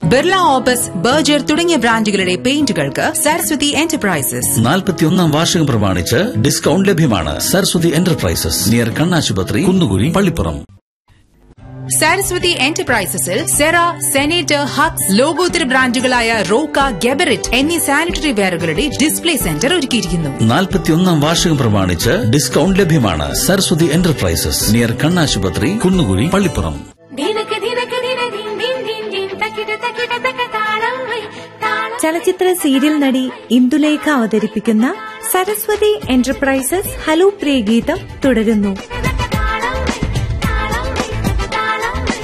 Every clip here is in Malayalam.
ബിർള ഓപ്പസ് ബർജർ തുടങ്ങിയ ബ്രാൻഡുകളുടെ പെയിന്റുകൾക്ക് സരസ്വതി എന്റർപ്രൈസസ് നാൽപ്പത്തിയൊന്നാം വാർഷികം പ്രമാണിച്ച് ഡിസ്കൗണ്ട് ലഭ്യമാണ് സരസ്വതി എന്റർപ്രൈസസ് നിയർ കണ്ണാശുപത്രി കുന്നുകുഴി പള്ളിപ്പുറം സരസ്വതി എന്റർപ്രൈസസിൽ സെറ സെനേറ്റർ ഹക്സ് ലോകോത്തര ബ്രാൻഡുകളായ റോക്ക ഗെബറിറ്റ് എന്നീ സാനിറ്ററി വെയറുകളുടെ ഡിസ്പ്ലേ സെന്റർ ഒരുക്കിയിരിക്കുന്നു നാൽപ്പത്തിയൊന്നാം വാർഷികം പ്രമാണിച്ച് ഡിസ്കൗണ്ട് ലഭ്യമാണ് സരസ്വതി എന്റർപ്രൈസസ് നിയർ കണ്ണാശുപത്രി കുന്നുകുഴി പള്ളിപ്പുറം ദിനക്ക് ദിനക്ക് ദിന ദിൻ ദിൻ ദിൻ ദിൻ തക്കിട തക്കിട തക്ക താളം വൈ താളം ചലച്ചിത്ര സീരിയൽ നടി ഇന്ദുലേഖ അവതരിപ്പിക്കുന്ന സരസ്വതി എന്റർപ്രൈസസ് ഹലോ പ്രിയ ഗീതം തുടരുന്നു തക്ക താളം വൈ താളം വൈ താളം വൈ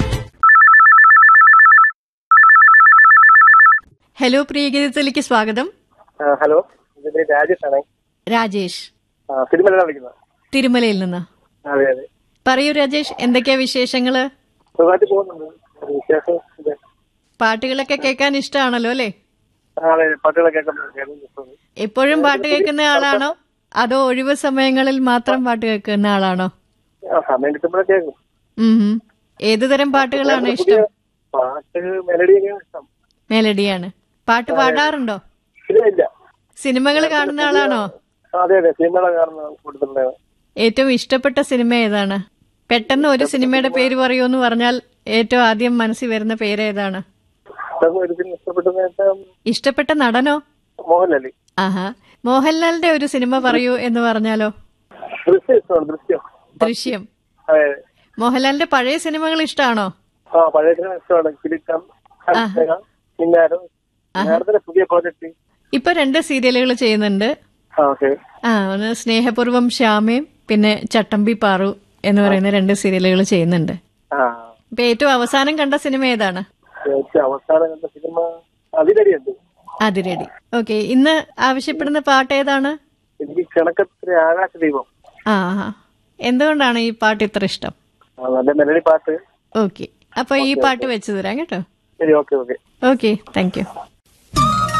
ഹലോ പ്രിയഗീതത്തിലേക്ക് സ്വാഗതം ആ, ഹലോ ഇതിന്റെ രാജേഷ് ആണ് രാജേഷ് സിനിമയിലാണ് വിളിക്കുന്നത് തിരുമലയിൽ നിന്ന് അതെ അതെ പറയൂ രാജേഷ് എന്തൊക്കെയാ വിശേഷങ്ങള് സുഖമായിട്ട് പോകുന്നുണ്ട് ഒരു വിശേഷം ഇത്. പാട്ടുകളൊക്കെ കേൾക്കാൻ ഇഷ്ടമാണല്ലോ അല്ലേ ആ, അതെ പാട്ടുകളൊക്കെ കേൾക്കുന്നത് കേൾക്കുന്നത്. എപ്പോഴും പാട്ട് കേൾക്കുന്ന ആളാണോ അതോ ഒഴിവ് സമയങ്ങളിൽ മാത്രം പാട്ട് കേൾക്കുന്ന ആളാണോ ആ, സമയം കിട്ടുമ്പോഴേ കേൾക്കും ഉം ഹും. ഏത് തരം പാട്ടുകളാണ് ഇഷ്ടം പാട്ട് മെലഡിയൊക്കെയാണ് ഇഷ്ടം മെലഡിയാണ് പാട്ട് പാടാറുണ്ടോ ഇല്ല ഇല്ല സിനിമകൾ കാണുന്ന ആളാണോ ആ, അതെ അതെ സിനിമകളെ കാരണം കൊടുത്തിട്ടുണ്ടായിരുന്നു ഏറ്റവും ഇഷ്ടപ്പെട്ട സിനിമ ഏതാണ് പെട്ടെന്ന് ഒരു സിനിമയുടെ പേര് പറയൂ എന്ന് പറഞ്ഞാൽ ഏറ്റവും ആദ്യം മനസ്സിൽ വരുന്ന പേര് ഏതാണ് ഇഷ്ടം ഒരു സിനിമ ഇഷ്ടപ്പെട്ടത് വെച്ചാൽ ഇഷ്ടപ്പെട്ട നടനോ മോഹൻലാലി ആഹാ മോഹൻലാലിന്റെ ഒരു സിനിമ പറയൂ എന്ന് പറഞ്ഞാലോ ദൃശ്യം ഇഷ്ടമാണ് ദൃശ്യം ദൃശ്യം അതെ മോഹൻലാലിന്റെ പഴയ സിനിമകൾ ഇഷ്ടമാണോ ആ പഴയ സിനിമ ഇഷ്ടമാണ് കിലുക്കം ഹരിതക, കിന്നാരം നേരത്തെ പുതിയ പ്രോജക്ട് ഇപ്പൊ രണ്ട് സീരിയലുകൾ ചെയ്യുന്നുണ്ട് ആ ഓക്കെ ആ ഒന്ന് സ്നേഹപൂർവം ശ്യാമയും പിന്നെ ചട്ടമ്പി പാറു എന്ന് പറയുന്ന രണ്ട് സീരിയലുകൾ ചെയ്യുന്നുണ്ട് ആ ഇപ്പൊ ഏറ്റവും അവസാനം കണ്ട സിനിമ ഏതാണ് ഏറ്റവും അവസാനം കണ്ട സിനിമ അതിലടിയുണ്ട് അതിരടി ഓക്കെ ഇന്ന് ആവശ്യപ്പെടുന്ന പാട്ട് ഏതാണ് എനിക്ക് കിണക്കത്തിലെ ആകാശദീപം ആ ആ. എന്തുകൊണ്ടാണ് ഈ പാട്ട് ഇത്ര ഇഷ്ടം ആ, നല്ല മെലഡി പാട്ട് ഓക്കെ അപ്പൊ ഈ പാട്ട് വെച്ചു തരാം കേട്ടോ ശരി okay okay okay thank U